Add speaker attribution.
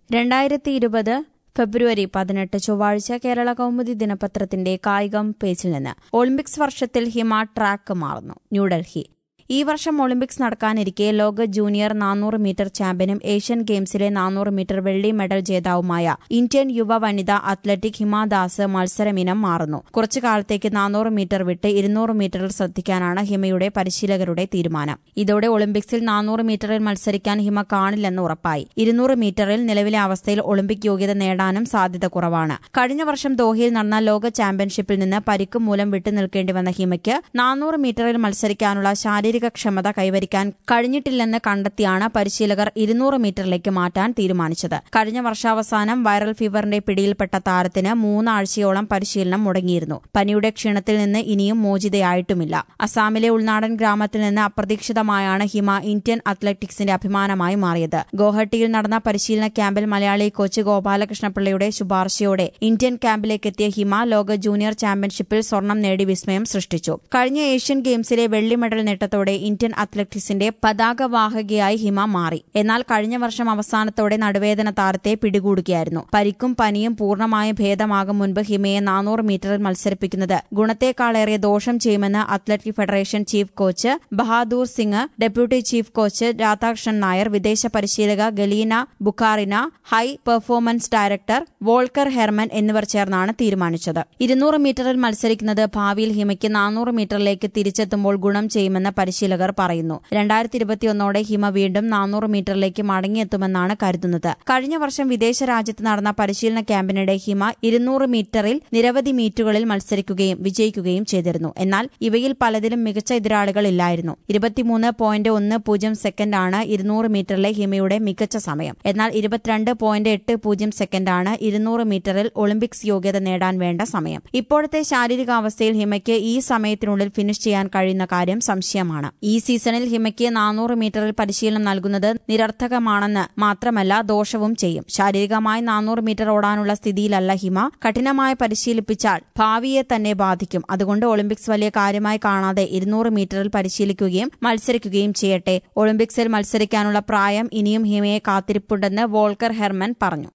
Speaker 1: രണ്ടായിരത്തി ഇരുപത് ഫെബ്രുവരി പതിനെട്ട് ചൊവ്വാഴ്ച കേരള കൗമുദി ദിനപത്രത്തിന്റെ കായികം പേജിൽ നിന്ന് ഒളിമ്പിക്സ് വർഷത്തിൽ ഹിമ ട്രാക്ക് മാറുന്നു ന്യൂഡൽഹി ഈ വർഷം ഒളിമ്പിക്സ് നടക്കാനിരിക്കെ ലോക ജൂനിയർ നാനൂറ് മീറ്റർ ചാമ്പ്യനും ഏഷ്യൻ ഗെയിംസിലെ നാനൂറ് മീറ്റർ വെള്ളി മെഡൽ ജേതാവുമായ ഇന്ത്യൻ യുവ വനിതാ അത്ലറ്റിക് ഹിമാദാസ് മത്സരമിനം മാറുന്നു കുറച്ചു കാലത്തേക്ക് നാനൂറ് മീറ്റർ വിട്ട് ഇരുന്നൂറ് മീറ്ററിൽ ശ്രദ്ധിക്കാനാണ് ഹിമയുടെ പരിശീലകരുടെ തീരുമാനം ഇതോടെ ഒളിമ്പിക്സിൽ നാനൂറ് മീറ്ററിൽ മത്സരിക്കാൻ ഹിമ കാണില്ലെന്ന് ഉറപ്പായി ഇരുന്നൂറ് മീറ്ററിൽ നിലവിലെ അവസ്ഥയിൽ ഒളിമ്പിക് യോഗ്യത നേടാനും സാധ്യത കുറവാണ് കഴിഞ്ഞ വർഷം ദോഹയിൽ നടന്ന ലോക ചാമ്പ്യൻഷിപ്പിൽ നിന്ന് പരിക്ക് മൂലം വിട്ടുനിൽക്കേണ്ടി വന്ന ഹിമയ്ക്ക് നാനൂറ് മീറ്ററിൽ മത്സരിക്കാനുള്ള ശാരീരിക ക്ഷമത കൈവരിക്കാൻ കഴിഞ്ഞിട്ടില്ലെന്ന് കണ്ടെത്തിയാണ് പരിശീലകർ ഇരുന്നൂറ് മീറ്ററിലേക്ക് മാറ്റാൻ തീരുമാനിച്ചത് കഴിഞ്ഞ വർഷാവസാനം വൈറൽ ഫീവറിന്റെ പിടിയിൽപ്പെട്ട താരത്തിന് മൂന്നാഴ്ചയോളം പരിശീലനം മുടങ്ങിയിരുന്നു പനിയുടെ ക്ഷീണത്തിൽ നിന്ന് ഇനിയും മോചിതയായിട്ടുമില്ല അസാമിലെ ഉൾനാടൻ ഗ്രാമത്തിൽ നിന്ന് അപ്രതീക്ഷിതമായാണ് ഹിമ ഇന്ത്യൻ അത്ലറ്റിക്സിന്റെ അഭിമാനമായി മാറിയത് ഗോഹട്ടിയിൽ നടന്ന പരിശീലന ക്യാമ്പിൽ മലയാളി കോച്ച് ഗോപാലകൃഷ്ണപിള്ളയുടെ ശുപാർശയോടെ ഇന്ത്യൻ ക്യാമ്പിലേക്കെത്തിയ ഹിമ ലോക ജൂനിയർ ചാമ്പ്യൻഷിപ്പിൽ സ്വർണം നേടി വിസ്മയം സൃഷ്ടിച്ചു കഴിഞ്ഞ ഏഷ്യൻ ഗെയിംസിലെ വെള്ളി മെഡൽ നേട്ടത്തോടെ ഇന്ത്യൻ അത്ലറ്റിക്സിന്റെ പതാകവാഹകയായി ഹിമ മാറി എന്നാൽ കഴിഞ്ഞ വർഷം അവസാനത്തോടെ നടുവേദന താരത്തെ പിടികൂടുകയായിരുന്നു പരിക്കും പനിയും പൂർണ്ണമായും ഭേദമാകും മുൻപ് ഹിമയെ നാനൂറ് മീറ്ററിൽ മത്സരിപ്പിക്കുന്നത് ഗുണത്തേക്കാളേറെ ദോഷം ചെയ്യുമെന്ന് athletic federation chief coach Bahadur Singh deputy chief coach Radhakrishnan Nair വിദേശ പരിശീലക Galina Bukharina high performance director Volker Herrmann എന്നിവർ ചേർന്നാണ് തീരുമാനിച്ചത് ഇരുന്നൂറ് മീറ്ററിൽ മത്സരിക്കുന്നത് ഭാവിയിൽ ഹിമയ്ക്ക് നാനൂറ് മീറ്ററിലേക്ക് തിരിച്ചെത്തുമ്പോൾ ഗുണം ചെയ്യുമെന്ന് പരിശീലകർ പറയുന്നു രണ്ടായിരത്തി ഇരുപത്തിയൊന്നോടെ ഹിമ വീണ്ടും നാനൂറ് മീറ്ററിലേക്ക് മടങ്ങിയെത്തുമെന്നാണ് കരുതുന്നത് കഴിഞ്ഞ വർഷം വിദേശ രാജ്യത്ത് നടന്ന പരിശീലന ക്യാമ്പിനിടെ ഹിമ ഇരുന്നൂറ് മീറ്ററിൽ നിരവധി മീറ്റുകളിൽ മത്സരിക്കുകയും വിജയിക്കുകയും ചെയ്തിരുന്നു എന്നാൽ ഇവയിൽ പലതിലും മികച്ച എതിരാളികൾ ഇല്ലായിരുന്നു ഇരുപത്തിമൂന്ന് പോയിന്റ് ഒന്ന് പൂജ്യം സെക്കൻഡാണ് ഇരുന്നൂറ് മീറ്ററിലെ ഹിമയുടെ മികച്ച സമയം എന്നാൽ ഇരുപത്തിരണ്ട് പോയിന്റ് എട്ട് പൂജ്യം സെക്കൻഡാണ് ഇരുന്നൂറ് മീറ്ററിൽ ഒളിമ്പിക്സ് യോഗ്യത നേടാൻ വേണ്ട സമയം ഇപ്പോഴത്തെ ശാരീരികാവസ്ഥയിൽ ഹിമയ്ക്ക് ഈ സമയത്തിനുള്ളിൽ ഫിനിഷ് ചെയ്യാൻ കഴിയുന്ന കാര്യം സംശയമാണ് ഈ സീസണിൽ ഹിമയ്ക്ക് നാനൂറ് മീറ്ററിൽ പരിശീലനം നൽകുന്നത് നിരർത്ഥകമാണെന്ന് മാത്രമല്ല ദോഷവും ചെയ്യും ശാരീരികമായി നാനൂറ് മീറ്റർ ഓടാനുള്ള സ്ഥിതിയിലല്ല ഹിമ കഠിനമായി പരിശീലിപ്പിച്ചാൽ ഭാവിയെ തന്നെ ബാധിക്കും അതുകൊണ്ട് ഒളിമ്പിക്സ് വലിയ കാര്യമായി കാണാതെ ഇരുന്നൂറ് മീറ്ററിൽ പരിശീലിക്കുകയും മത്സരിക്കുകയും ചെയ്യട്ടെ ഒളിമ്പിക്സിൽ മത്സരിക്കാനുള്ള പ്രായം ഇനിയും ഹിമയെ കാത്തിരിപ്പുണ്ടെന്ന് വോൾക്കർ ഹെർമൻ പറഞ്ഞു